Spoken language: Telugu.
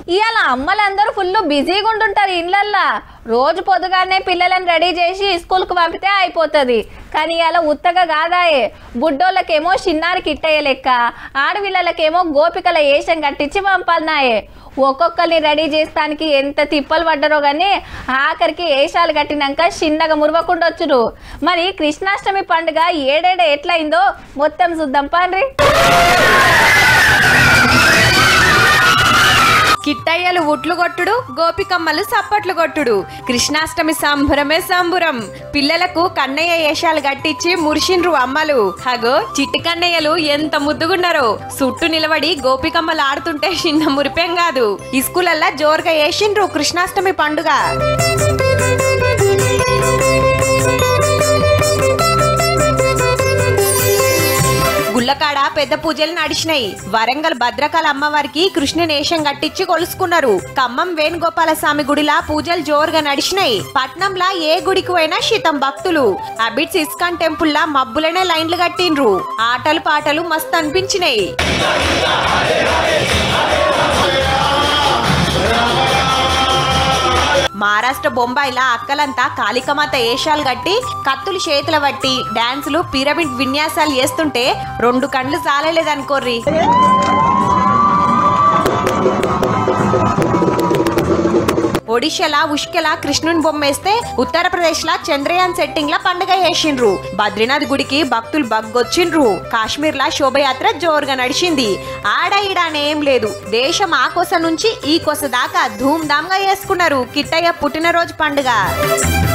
ఇవాళ అమ్మలందరూ ఫుల్ బిజీగా ఉంటుంటారు ఇండ్లల్లా రోజు పొద్దుగానే పిల్లలను రెడీ చేసి స్కూల్కి పంపితే అయిపోతుంది కానీ ఇవాళ ఉత్తగా కాదాయే బుడ్డోళ్ళకేమో చిన్నారి కిట్టయ్య లెక్క ఆడపిల్లలకేమో గోపికల ఏషం కట్టించి పంపాలనాయే ఒక్కొక్కరిని రెడీ చేస్తానికి ఎంత తిప్పలు పడ్డరో కానీ ఆఖరికి ఏషాలు కట్టినాక చిన్నగా మురవకుండా వచ్చురు మరి కృష్ణాష్టమి పండుగ ఏడేడ ఎట్లయిందో మొత్తం చూద్దాం పాండ్రి కిట్టయ్యలు ఉట్లు కొట్టుడు గోపికమ్మలు సప్పట్లు కొట్టుడు కృష్ణాష్టమి సంబురమే సంబురం పిల్లలకు కన్నయ్య ఏషాలు గట్టించి మురిసిండ్రు అమ్మలు హగో చిట్టి కన్నయ్యలు ఎంత ముద్దుగున్నారో సుట్టు నిలబడి గోపికమ్మలు ఆడుతుంటే చిన్న మురిపేం కాదు ఈ స్కూలల్లా జోరుగా వేసిండ్రు కృష్ణాష్టమి పండుగ గుళ్ళకాడ పెద్ద పూజలు నడిచినాయి వరంగల్ భద్రకాళ అమ్మవారికి కృష్ణనేషం కట్టించి కొలుసుకున్నారు ఖమ్మం వేణుగోపాల స్వామి గుడిలా పూజలు జోరుగా నడిచినాయి పట్నంలా ఏ గుడికి పోయినా శీతం భక్తులు అబిట్స్ ఇస్కాన్ టెంపుల్ లా మబ్బులనే లైన్లు కట్టిండ్రు ఆటలు పాటలు మస్తు అనిపించినాయి మహారాష్ట్ర బొంబాయిలా అక్కలంతా కాళికమాత ఏషాలు కట్టి కత్తులు చేతుల బట్టి డాన్సులు పిరమిడ్ విన్యాసాలు చేస్తుంటే రెండు కండ్లు చాలలేదనుకోర్రి ఒడిశాలా ఉష్కెలా కృష్ణుని బొమ్మేస్తే ఉత్తరప్రదేశ్ లా చంద్రయాన్ సెట్టింగ్ లా పండుగ చేసిండ్రు బద్రీనాథ్ గుడికి భక్తులు బగ్గొచ్చిండ్రు కాశ్మీర్ లా శోభయాత్ర జోరుగా నడిచింది ఆడ ఈడ అని ఏం లేదు దేశం ఆ కొస నుంచి ఈ కొస దాకా ధూమ్ ధామ్ గా చేసుకున్నారు కిట్టయ్య పుట్టినరోజు పండుగ